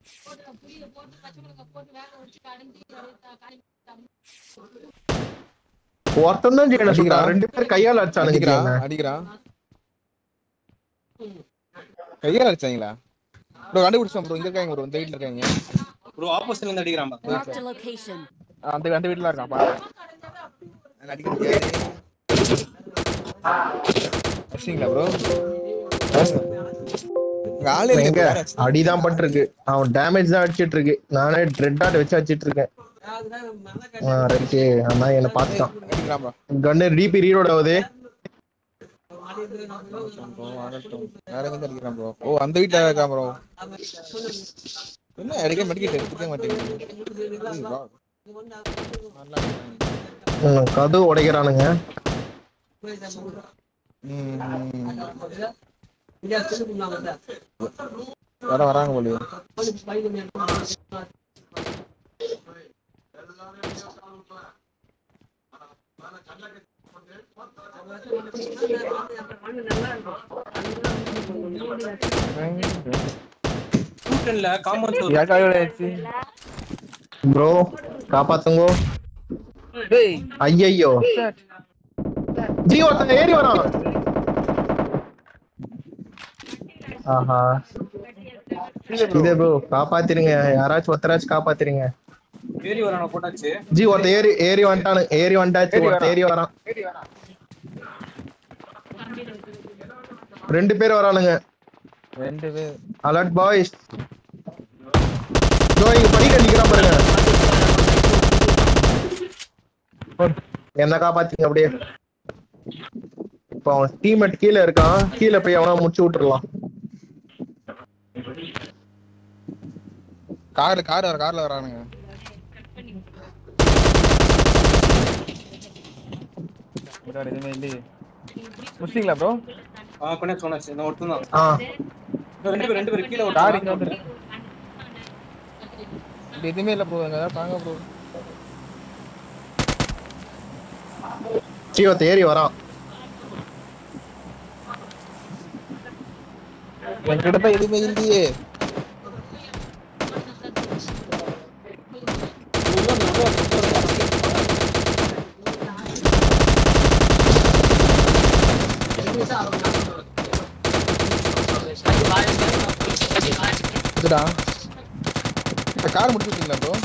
ஒருத்தன் தான் ஜெயில அடிக்கிறான். ரெண்டு பேர் கையால அடிச்சானுங்க அடிக்கிறான் ஜெயில. அடிக்கிறான் கையால அடிச்சாங்களா ப்ரோ கண்டுபிடிச்சோம் ப்ரோ இங்க இருக்காங்க ப்ரோ இந்த வீட்ல இருக்காங்க ப்ரோ ஆப்போசிட்ல இருந்து அடிக்கிறான் பாரு. Marked a location. ஆ, அந்த அந்த வீட்ல இருக்கான் பாரு அடிக்க முடியாது அடிச்சிங்களா ப்ரோ ஆளே எங்க இல்லைங்க அடிதான் பட்டிருக்கு அவன் டேமேஜ் தான் அடிச்சிட்டு இருக்கு நானே ரெட் டாட் வச்சு அடிச்சிட்டு இருக்கேன் ரைட்டு அதான் என்ன பார்த்துட்டான் அடிக்கிறான் ப்ரோ கன்னு டிபி ரீலோட் ஆகுது வேற எங்க அடிக்கிறான் ப்ரோ ஓ அந்த வீட்ல இருக்கான் ப்ரோ என்ன அடிக்க மெடிக்கெட் எடுத்துக்க மாட்டேங்குது bro. நல்லா இருக்காங்க. ம், கதவு உடைக்கிறானுங்க ம், ம். வர வராங்க போலயே கூட்டன்ல காம்பவுண்ட் சுவர். யாருக்கா இவ்வளவு ஆச்சு? ப்ரோ காப்பாத்துங்க டேய் ஐயையோ ஜி ஒருத்தங்க ஏறி வரான் ஆஹா இதே ப்ரோ காப்பாத்திருங்க யாராச்சும் ஒருத்தராச்சும் காப்பாத்திருங்க ஏறி வரான போட்டாச்சு ஜி ஒருத்தன் ஏறி ஏறி வந்துட்டானு ஏறி வந்துட்டாச்சு ஒருத்தன் ஏறி வரான் ரெண்டு பேர் வரானுங்க ரெண்டு பேர் அலர்ட் பாய்ஸ் இதோ இங்க படிக்க நிக்கிறான் பாருங்க என்ன காப்பாத்தீங்க அப்படியே இப்போ அவன் டீம்மேட் கீழே இருக்கான் கீழே போய் அவனா முடிச்சு விட்டுறலாம் கார்ல கார் வர கார்ல வரானுங்க bro, எதுவுமே இல்லையே முடிச்சிங்களா ப்ரோ ஆ கொண்டாச்சு கொண்டாச்சு நான் ஒருத்தன் தான் ஆ இன்னும் ரெண்டு பேர் ரெண்டு பேர் கீழே கார் ஒரு இங்க வந்துருக்கு இங்க எதுவுமே இல்ல ப்ரோ எங்க ஏதாவது தாங்க ப்ரோ ஜீவத்தை ஏறி வரான் என்கிட்ட தான் எதுவுமே இல்லையே இதுடா இந்த கார் முடிச்சு விட்டீங்களா ப்ரோ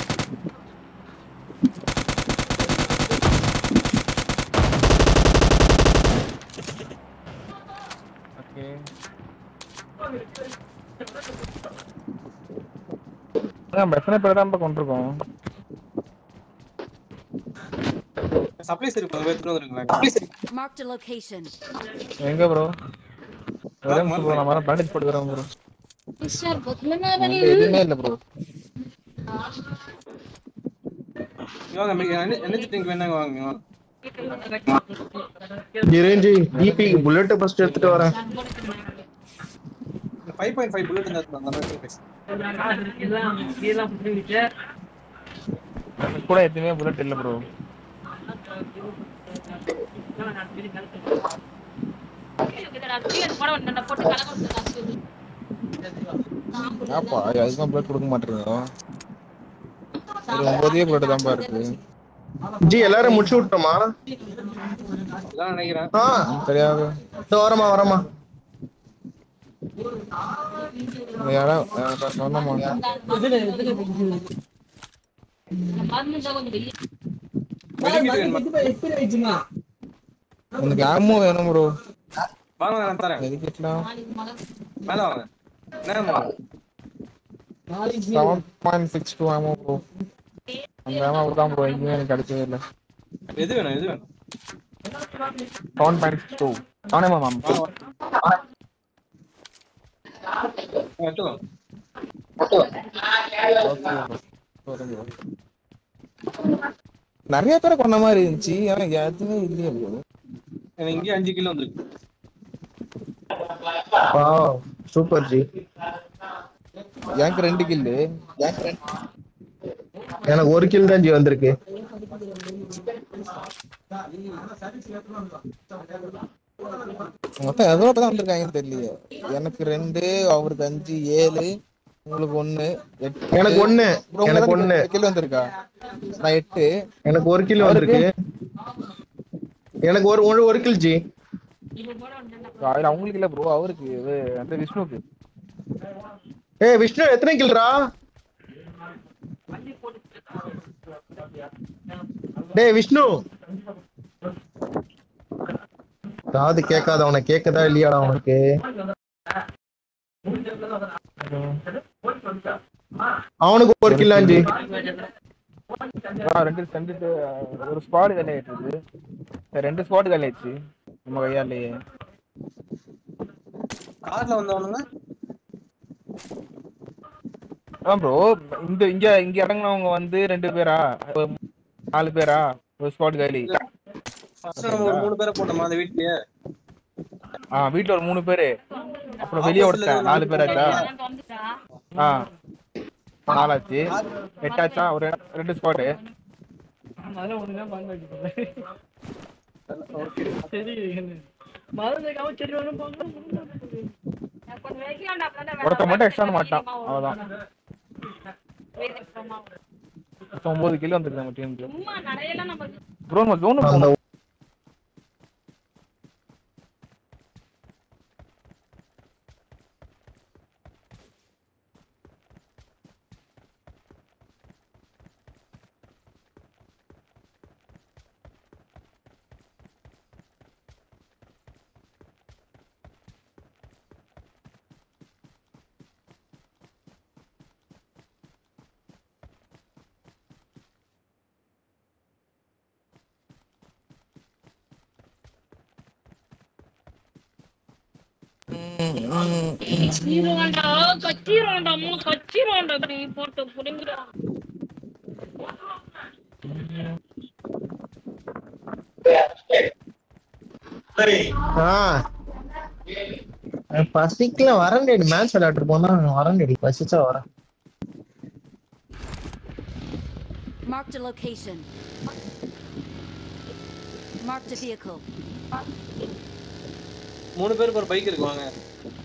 ஓகே பிரச்சனை பேர் தான் கொண்டிருக்கோம் சப்ளைஸ் இருக்கு கொஞ்சம் எடுத்துட்டு வந்துருங்களேன் Marked a location. எங்க ப்ரோ ஒரே நிமிஷம் ப்ரோ நான் வர பேண்டேஜ் போட்டு வரேன் ப்ரோ எதுவுமே இல்ல ப்ரோ வாங்க எனர்ஜி ட்ரிங்க் வேணாங்க வாங்க வாங்க. ஜிரேஞ்சி டிபி புல்லட் ஃபர்ஸ்ட் எடுத்துட்டு வரேன் இந்த ஃபைவ் பாயிண்ட் ஃபைவ் புல்லட் இருந்தா அந்த மாதிரி பேசு எனக்கு கூட எதுவுமே புல்லட் இல்ல ப்ரோ ஏப்பா அதுதான் புல்லட் கொடுக்க மாட்டேங்க ஒரு ஒன்பதே புல்லட் தான்ப்பா இருக்கு ஜி எல்லாரும் முடிச்சு விட்டோமா இதான் நினைக்கிறேன் ஆ தெரியாது இதோ வரமா வரமா யாரா சொன்னமா மெடிக்கெட் வேணுமா உனக்கு ஆமோ வேணும் ப்ரோ வாங்க நான் தரேன் மெடிக்கெட்லாம் மேல வாங்க நேரம் வாங்க செவன் பாயிண்ட் சிக்ஸ் டூ ஆமோ ப்ரோ அந்த ஆமோ தான் ப்ரோ எங்கேயுமே எனக்கு கிடைச்சதே இல்லை எது வேணும் எது வேணும் seven point six two seven MM ma'am வாங்க வாங்க. எடுத்துக்கோ நிறைய பேரை கொண்ட மாதிரி இருந்துச்சு ஆனா எதுவுமே இல்லையே ப்ரோ எனக்கு இங்கே அஞ்சு கிலோ வந்துருக்கு வாவ் சூப்பர் ஜி எனக்கு ரெண்டு கில்லு எனக்கு ஒரு கில் தான் ஜி வந்திருக்கு மொத்தம் எவ்வளோ தான் வந்திருக்காங்கன்னு தெரியலையே எனக்கு ரெண்டு அவருக்கு அஞ்சு ஏழு உங்களுக்கு ஒண்ணு எட்டு எனக்கு ஒண்ணு bro, எனக்கு உங்களுக்கு ஒண்ணு கிலோ வந்திருக்கா நான் எட்டு எனக்கு ஒரு கிலோ வந்திருக்கு எனக்கு ஒரு ஒரு ஒரு கிலோ ஜி அதுல அவங்களுக்கு இல்ல ப்ரோ அவருக்கு இது அந்த விஷ்ணுக்கு ஏய் விஷ்ணு எத்தனை கில்ரா டேய் விஷ்ணு காது கேட்காத உனக்கு கேக்குதா இல்லையாடா உனக்கு அவனுக்கு ஒரு கிலோ அஞ்சு ஆ, ரெண்டு ரெண்டு அஹ், ஒரு ஸ்குவாடு காலி ஆயிட்டு இருக்கு ரெண்டு ஸ்குவாடு காலி ஆயிடுச்சு நம்ம கையாலேயே கார்ல வந்தவனுங்க ஆ ப்ரோ இந்த இங்க இங்க இறங்குனவங்க வந்து ரெண்டு பேரா ஒரு நாலு பேரா ஒரு ஸ்குவாட் காலி ஃபர்ஸ்ட் நம்ம ஒரு மூணு பேரை போட்டோமா அந்த வீட்லயே ஆ வீட்ல ஒரு மூணு பேரு அப்புறம் வெளியே Opposite ல ஒருத்தன் ஒரு நாலு நாலு பேராச்சா பேர் ஆ நாலாச்சு எட்டாச்சா ஒரு ரெண்டு ஸ்குவாடு ஒருத்தன் மட்டும் எக்ஸ்ட்ரா மாட்டான் அவ்வளவுதான் மொத்தம் ஒன்பது கிலோ வந்துருக்கு நம்ம டீமுக்கு ப்ரோ நம்ம ஜோனு அந்த போகணும் கச்சிரோண்டா கச்சிரோண்டா அம்மா கச்சிரோண்டா நீ போட்டு புடுங்குடா ஆ பசிக்கல வரண்டேடி மேட்ச் விளையாட்டு போனா வரண்டேடி பசிச்சா வரேன் Marked a location. Marked a vehicle. மூணு பேருக்கு ஒரு பைக் இருக்கு வாங்க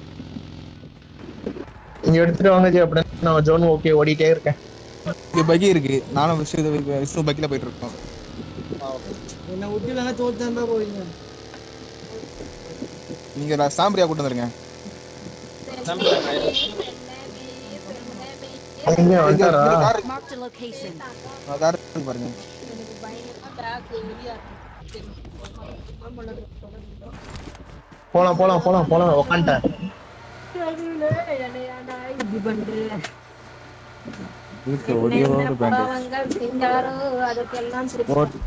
இங்க எடுத்துட்டு வாங்க ஜி அப்படின்னு நான் ஜோன் ஓகே ஓடிட்டே இருக்கேன் இங்க பகி இருக்கு நானும் விஷ்ணு இது- விஷ்ணு பக்கில போயிட்டு இருக்கோம் என்ன விட்டு இல்லைன்னா தோத்து தான் போவீங்க நீங்க நான் சாம்பிரியா கூட்டு வந்துருங்க எங்க வந்துட்டாரா car Marked a location. Car இருக்கு பாருங்க போலாம் போலாம் போலாம் போலாம் உக்காண்டேன் இப்படி பண்றேன் இருக்கு ஒடியோட பேண்ட் பாவங்கள் செஞ்சாரோ அதுக்கெல்லாம் திருப்பி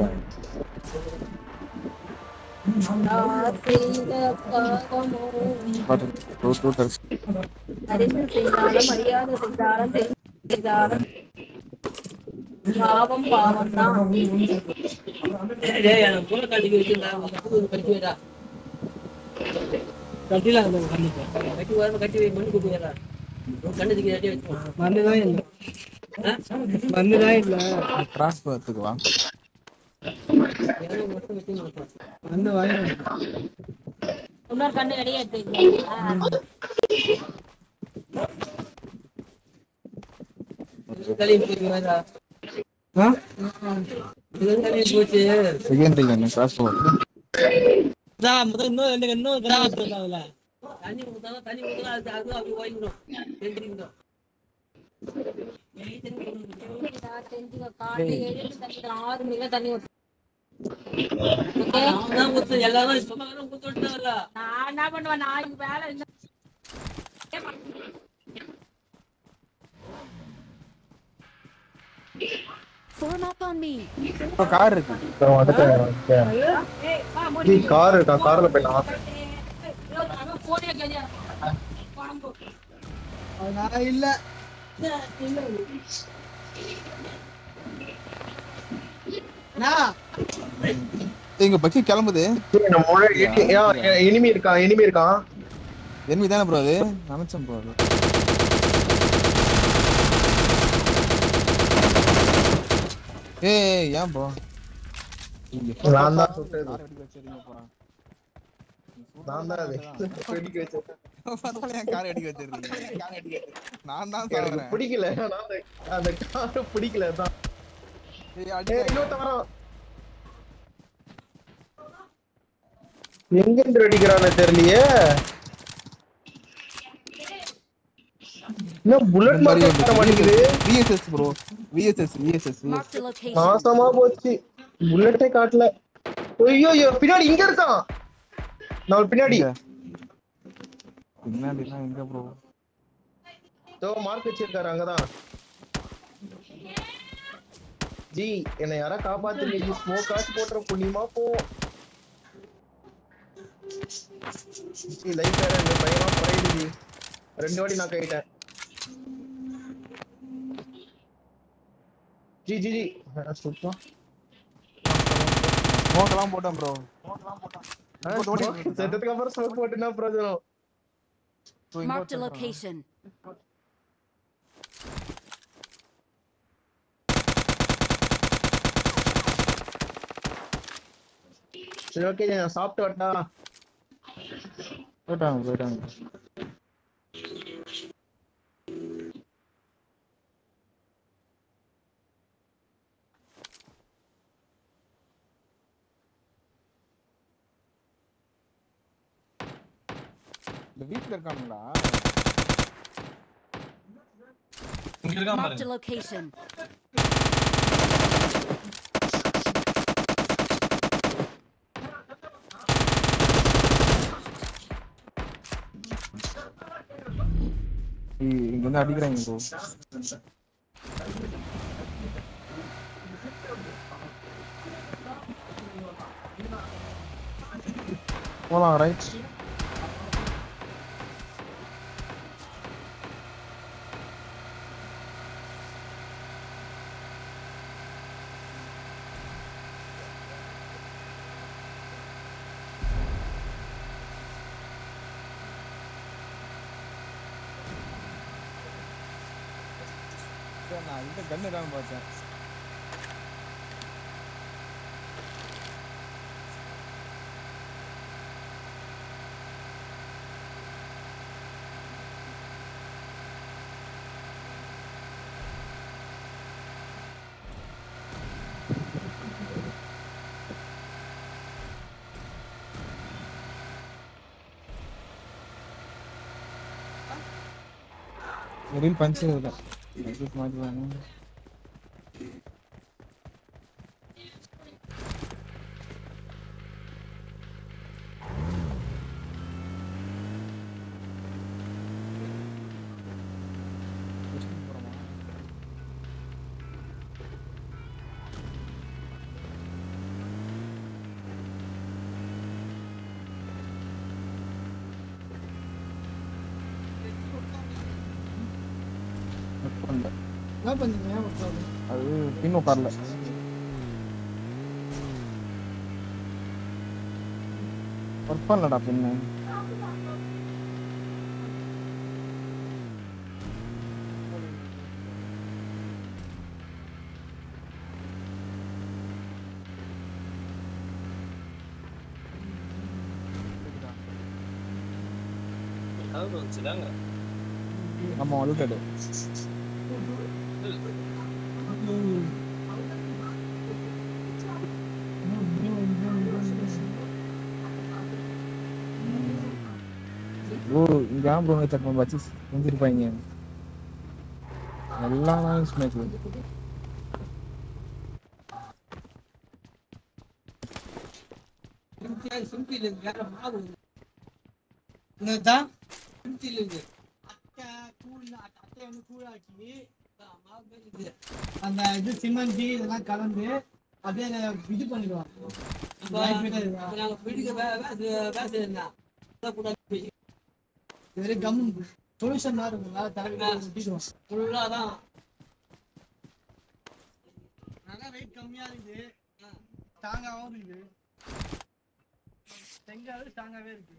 யார் செய்த பாவமோ அறிந்து செய்தாலும் அறியாத செய்தாலும் தெரிந்து செய்தாலும் பாவம் பாவம் தான் மண்ணுதான் இல்லை மண்ணுதான் இல்லை கிராஸ் பார்த்துக்கு வா மண்ணு வாங்கிடும் இன்னொரு கண்ணு ரெடியா எடுத்துக்கலாம் ஆ போச்சு செகண்ட் திங் என்ன கிராஸ் போகுது முதல் இன்னும் ரெண்டு இன்னும் கண்ணு தண்ணி ஊத்தாதான் தண்ணி ஊத்தலாம் அது அது அப்படி வாங்கிடும் தெரிஞ்சுக்கிட்டோம் காலையில எழுந்து தண்ணி ஆறு மணில தண்ணி ஊத்து நான் ஊத்து எல்லாரும் சொன்னாலும் ஊத்து விட்டுனாங்கல்ல நான் என்ன பண்ணுவேன் நான் இங்க வேலை இல்லை Form up on me. Car இருக்கு அப்புறம் வந்துட்டேன் வந்துட்டேன். ஏய், வா, மூடி. ஜி கார் இருக்கா கார்ல போயிடலாம் அவன் போனே கேளியா பாம்பு நான் இல்ல இங்க பக்கி கிளம்புது ஜி, நம்ம முன்னாடி இனி- ஏன், இனிமே இருக்கான் இனிமே இருக்கான் என்வி தானே ப்ரோ அது நினைச்சேன் ப்ரோ அது ஏய் ஏன் ப்ரோ நான் தான் சுட்டது கார் வெடிக்க வச்சிருக்கீங்க போறான் நான் தான் அது வெடிக்க வச்சேன் பரவாயில்ல என் காரை அடிக்க வச்சிருக்கீங்க நான் தான் எனக்கு சாகுறேன் பிடிக்கல ஆனா அந்த- அந்த காரு பிடிக்கல தான் ஏய், ஏய், அடிக்க இன்னொருத்தன் வரான். எங்க இருந்து அடிக்கிறான்னு தெரியலையே என்ன புல்லட் மாதிரி வர மாட்டேங்குது VSS bro VSS VSS Marked a location. நாசமா போச்சு புல்லட்டே காட்டல ஐயோ ஐயோ பின்னாடி இங்க இருக்கான் நான் பின்னாடி பின்னாடிலாம் எங்க ப்ரோ தோ மார்க் வச்சிருக்காரு அங்கதான் ஜி என்னை யாரா காப்பாத்துங்க ஜி ஸ்மோக் காசு போட்டுற புண்ணியமா போ ஜி லைஃப் வேற இந்த பயமா குறையுது ஜி ரெண்டு வாட்டி நான் கைட்டேன் ஜி ஜி ஜி சுத்தம் ஸ்மோக்கெல்லாம் போட்டேன் ப்ரோ செத்ததுக்கு அப்புறம் ஸ்மோக் போட்டுனா பிரயோஜனம் Marked a location. சரி ஓகே நான் சாப்பிட்டு வரட்டா போயிட்டாங்க போயிட்டாங்க இந்த வீட்ல இருக்கானுங்களா இங்க இருக்கான் Marked a பாருங்க location. ஏய், இங்க வந்து அடிக்கிறாங்க ப்ரோ போலாம் ரைட் நான் இந்த கண்ணு தான் பார்த்தேன் ரீல் பஞ்சு இல்லை மாதிரி வேணும் பண்ணல என்ன பண்ணீங்க அது பின் உட்காரல ஒர்க் பண்ணலடா பின்னு ஆமா அழுத்தடு ஓ இங்க ஏன் ப்ரோ சட்டம் வச்சு செஞ்சிருப்பாங்க எல்லா நாளும் ஸ்மேக் சிம்பிள் இருக்கு வேற மாவு என்னதான் சிம்பிள் இருக்கு அட்டை கூழ் அட்டை வந்து கூழாக்கி மாவு மாதிரி இருக்கு. அந்த இது சிமெண்ட் இதெல்லாம் கலந்து அப்படியே அதை இது பண்ணிடுவாங்க வெறும் கம் சொல்யூஷன் தான் இருக்குங்களா தலைவலி ஒட்டிடுவோம் ஃபுல்லாதான் நல்லா வெயிட் கம்மியா இருக்குது ஸ்ட்ராங்காகவும் இருக்குது செங்காவே ஸ்ட்ராங்காவே இருக்கு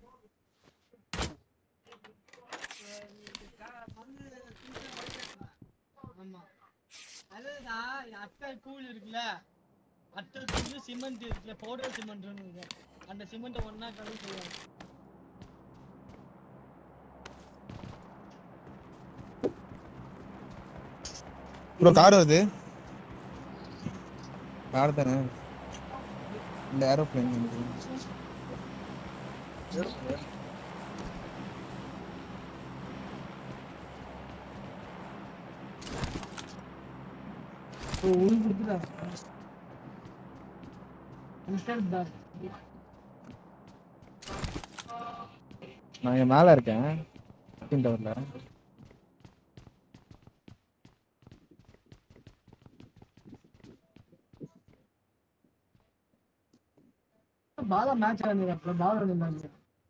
ஆமா அதுதான் அட்டை கூழ் இருக்குல்ல அட்டை கூழ் சிமெண்ட் இருக்குல்ல பவுடர் சிமெண்ட் அந்த சிமெண்ட்டை ஒண்ணா கலந்து செய்வாங்க ப்ரோ கார் வருது கார் தானே இந்த ஏரோப்ளேன் ஓ உள்ள கொடுத்துட்டா இன்ஸ்டன்ட் தான் நான் இங்க மேல இருக்கேன் டவர்ல బాగా మ్యాచ్ ఆడింది అప్పుడు బాగా ఆడింది match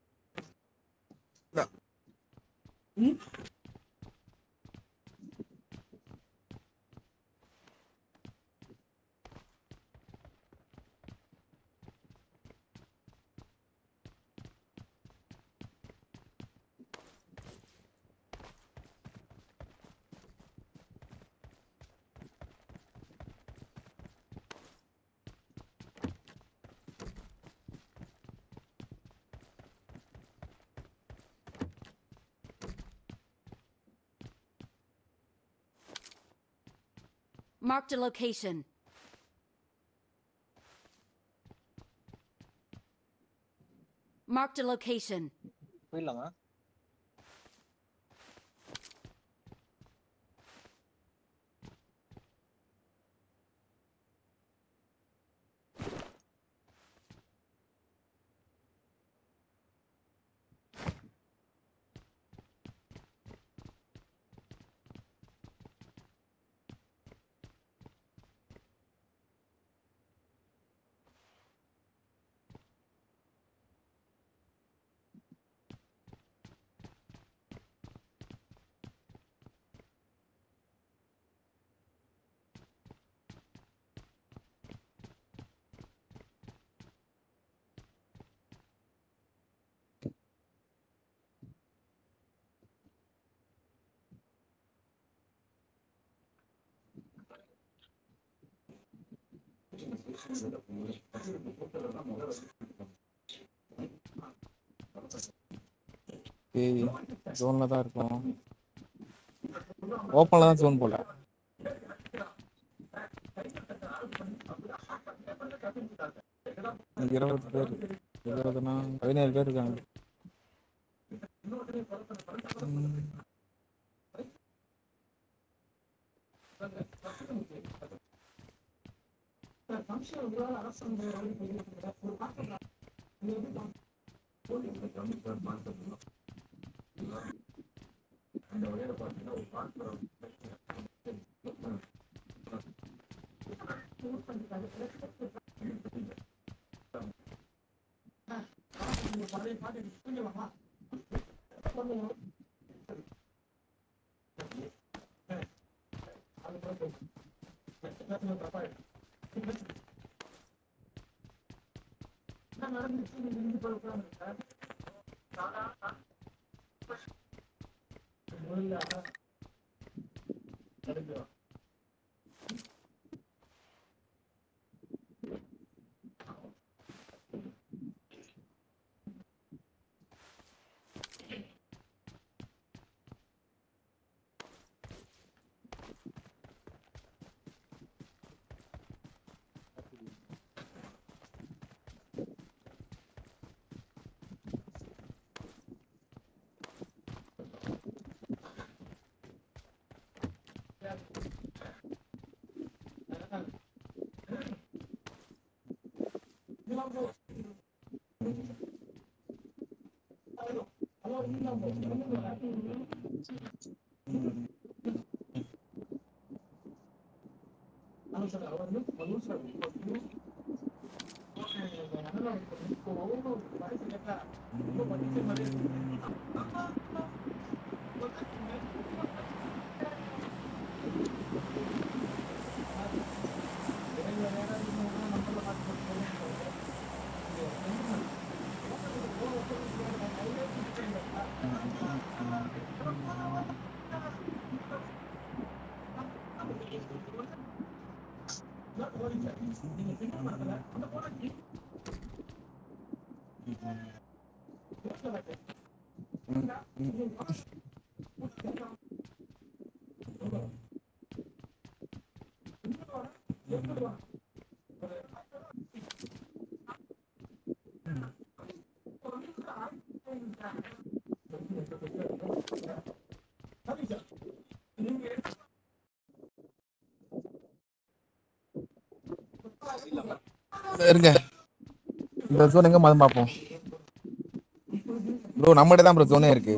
Marked a location. Marked a location. போயிடலாமா சரி ஜோன்ல தான் இருக்கும் ஓப்பன்ல தான் ஜோன் போல இன்னைக்கு இருபது பேர் இருபதுனா பதினேழு பேர் இருக்காங்க ம். இருங்க இந்த ஜோன் எங்க மதம் பார்ப்போம் ப்ரோ நம்மகிட்ட தான் ப்ரோ ஜோனே இருக்கு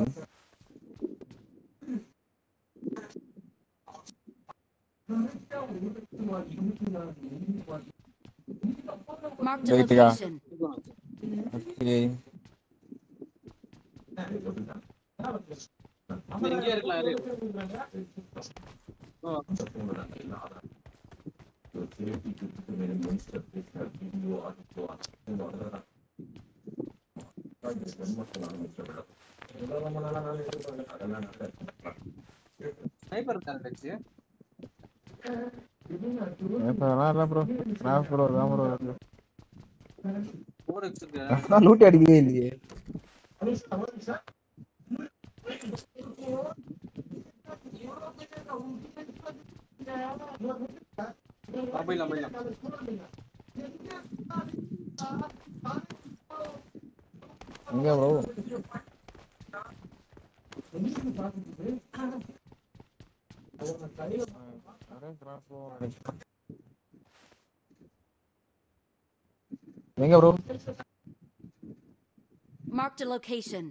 Marked a Wait, yeah. location. Okay இங்கே இருக்கலாம் யாரு ஓ, ஸ்னைப்பர் இருக்காங்க வச்சு இல்லை ப்ரோ நான் ப்ரோ தான் ப்ரோ ஃபோர் எக்ஸ் இருக்கு நான் லூட்டி அடிக்கவே இல்லையே மொபைல் மொபைல் எங்க ப்ரோ எங்க ப்ரோ Marked a location.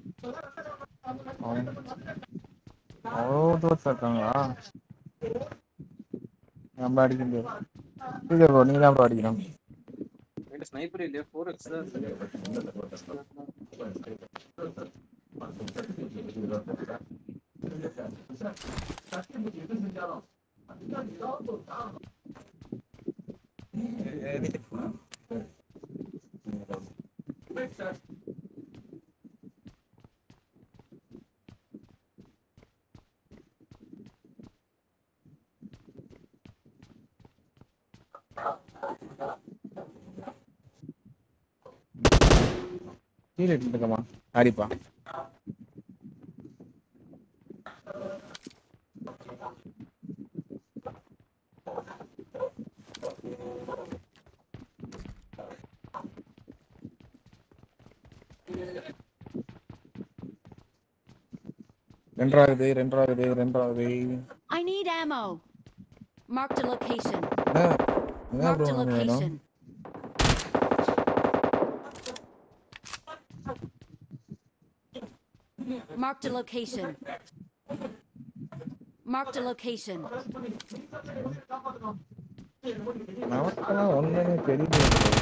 அவ்வளோ தூரத்தில் இருக்காங்களா நம்ம அடிக்க முடியாது சரி ப்ரோ நீங்க தான் ப்ரோ அடிக்கணும் என்கிட்ட ஸ்னைப்பர் இல்லையா ஃபோர் எக்ஸ் தான் இருக்கு. கீழே எடுத்துக்கமா அடிப்பா ரெண்டாவது ரெண்டாவது ரெண்டாவது I need ammo. Marked a location. என்ன என்ன Marked ப்ரோ a வேணும் location. Marked a location. Marked a location. நமக்கெல்லாம் ஒண்ணுமே தெரியல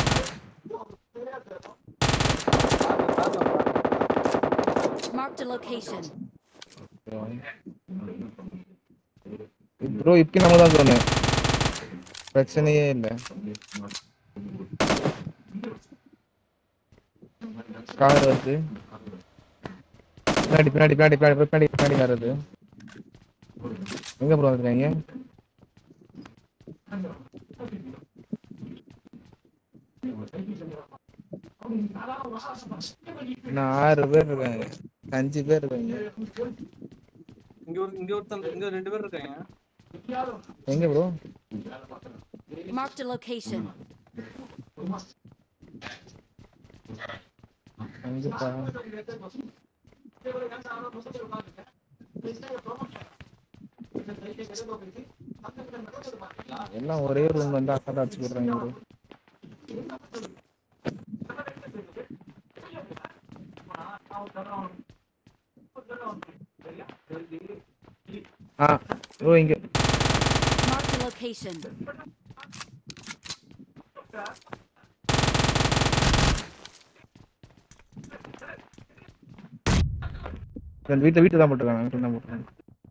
Marked a location. ப்ரோ இப்படி நம்ம தான் சொன்னேன் பிரச்சனையே இல்லை கார் வருது பின்னாடி பின்னாடி பின்னாடி பின்னாடி பின்னாடி பின்னாடி கார் வருது எங்க ப்ரோ வந்துருக்காங்க இன்னும் ஆறு பேர் இருக்காங்க அஞ்சு பேர் இருக்காங்க இங்க ஒரு இங்க ஒருத்தன் இங்க ரெண்டு பேர் இருக்காங்க எங்க ப்ரோ Marked a location. அங்கப்பா எல்லாம் ஒரே ரூம் வந்து அக்கா அடிச்சு போடுறாங்க ப்ரோ ஆ ப்ரோ இங்க Marked a location. ரெண்டு வீட்டை வீட்டு தான் போட்டுருக்காங்க வீட்டு தான் போட்டுருக்காங்க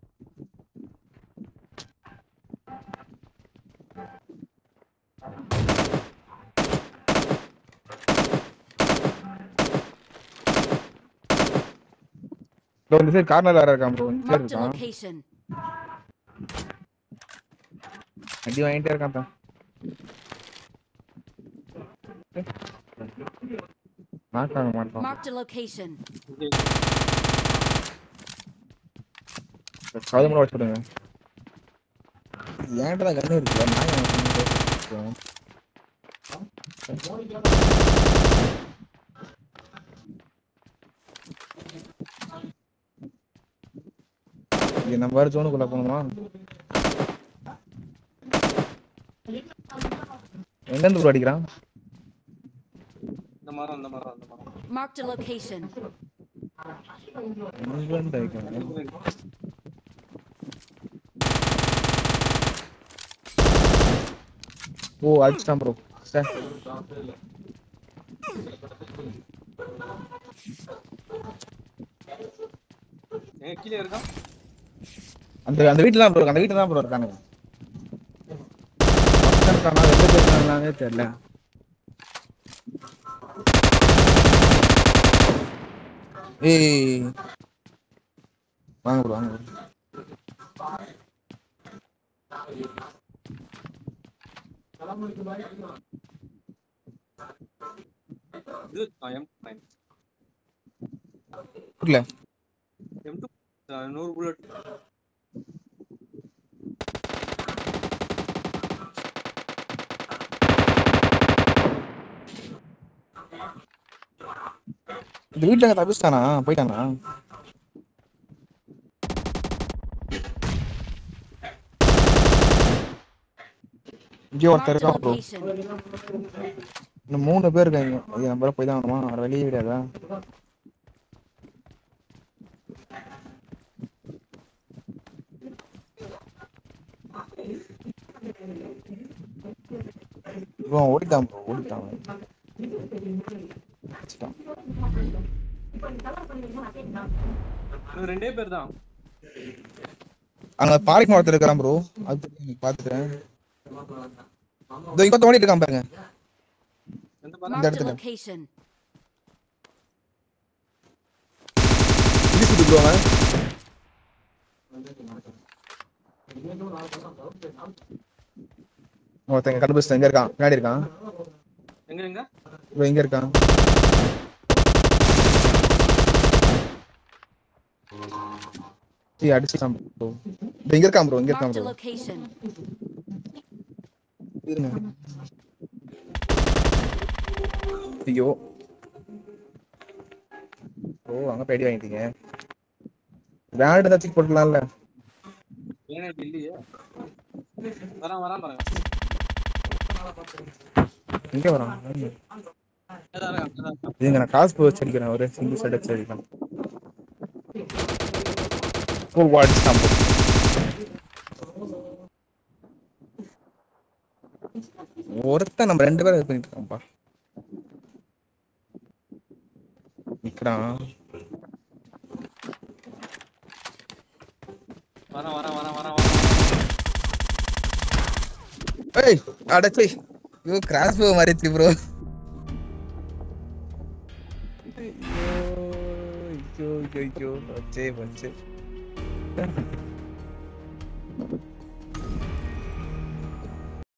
ப்ரோ இந்த சைடு கார்னர் வேற இருக்கான் ப்ரோ இந்த சைடு Marked a இருக்கான் location. அடி வாங்கிட்டே இருக்கான் தான் மாட்டாங்க மாட்டான் Marked a location. கதை மூட வச்சுடுங்க என்கிட்ட தான் கண்ணு இருக்குல்ல நான் ஏன் உனக்கு பேசிட்டு இருக்கேன்? இங்க நம்ம வேற ஜோனுக்குள்ள போகணுமா எங்க இருந்து ப்ரோ அடிக்கிறான் இந்த மரம் இந்த மரம் இந்த மரம் Marked a location. எங்க இருந்து அடிக்கிறான் ஓ அடிச்சிட்டான் ப்ரோ சார் எங்க கீழே இருக்கான் அந்த அந்த வீட்டுல தான் ப்ரோ அந்த வீட்டுல தான் ப்ரோ இருக்கானுங்க பக்கம் இருக்கானா எந்த பேர் இருக்காங்களானே தெரியல ஏய் வாங்க ப்ரோ வாங்க bro. இது எம் நைன் புரியல எம் டூ நூறு புல்லட் இந்த வீட்டுல அங்க தப்பிச்சிட்டானா போயிட்டானா இங்கே ஒருத்தர் Marked a இருக்கான் ப்ரோ location. இன்னும் மூணு பேர் இருக்காங்க ஐயா நம்ம போய் தான் ஆகணுமா வேற வெளியே விடாதா ப்ரோ ஓடிட்டான் ப்ரோ ஓடிட்டான் வச்சுட்டான். இன்னும் ரெண்டே பேர் தான் அங்க பாறைக்கு ஒருத்தர் இருக்கான் ப்ரோ அது தெரியும் எனக்கு பாத்துக்கிறேன் இதோ இங்க ஓடிட்டு இருக்கான் பாருங்க எந்த பாரு Marked a இடத்துல. location. இடிச்சுட்டு ப்ரோ அவன் ஒருத்தங்க கண்டுபிடிச்சிட்டு எங்க இருக்கான் பின்னாடி இருக்கான் எங்க எங்க ப்ரோ எங்க இருக்கான் ஏய் அடிச்சுட்டான் ப்ரோ இங்க இருக்கான் ப்ரோ இங்க இருக்கான் Marked a ப்ரோ location. இருங்க ஐயோ ஓ அங்க பேடி வாங்கிட்டீங்க பிராண்ட் ஏதாச்சும் போட்டுக்கலாம்ல ஏன் இல்லையே வரான் வரான் பாருங்க எங்க வரான் அதான் இருக்கான், அதான் இருக்கான். இதுங்க நான் காசு போய் வச்சு அடிக்கிறேன் ஒரு சிங்கிள் சைட் வச்சு அடிக்கிறேன் ஓ அடிச்சுட்டான் bro. ஒருத்தன் நம்ம ரெண்டு பேரும் இது பண்ணிட்டு இருக்கோம்ப்பா நிக்கிறான் வரான் வரான் வரான் வரான் வரான் ஏய் அடச்சி ஐயோ கிராஸ் போ மாறிச்சு ப்ரோ ஐயோ ஐயோ ஐயோ வச்சே வச்சே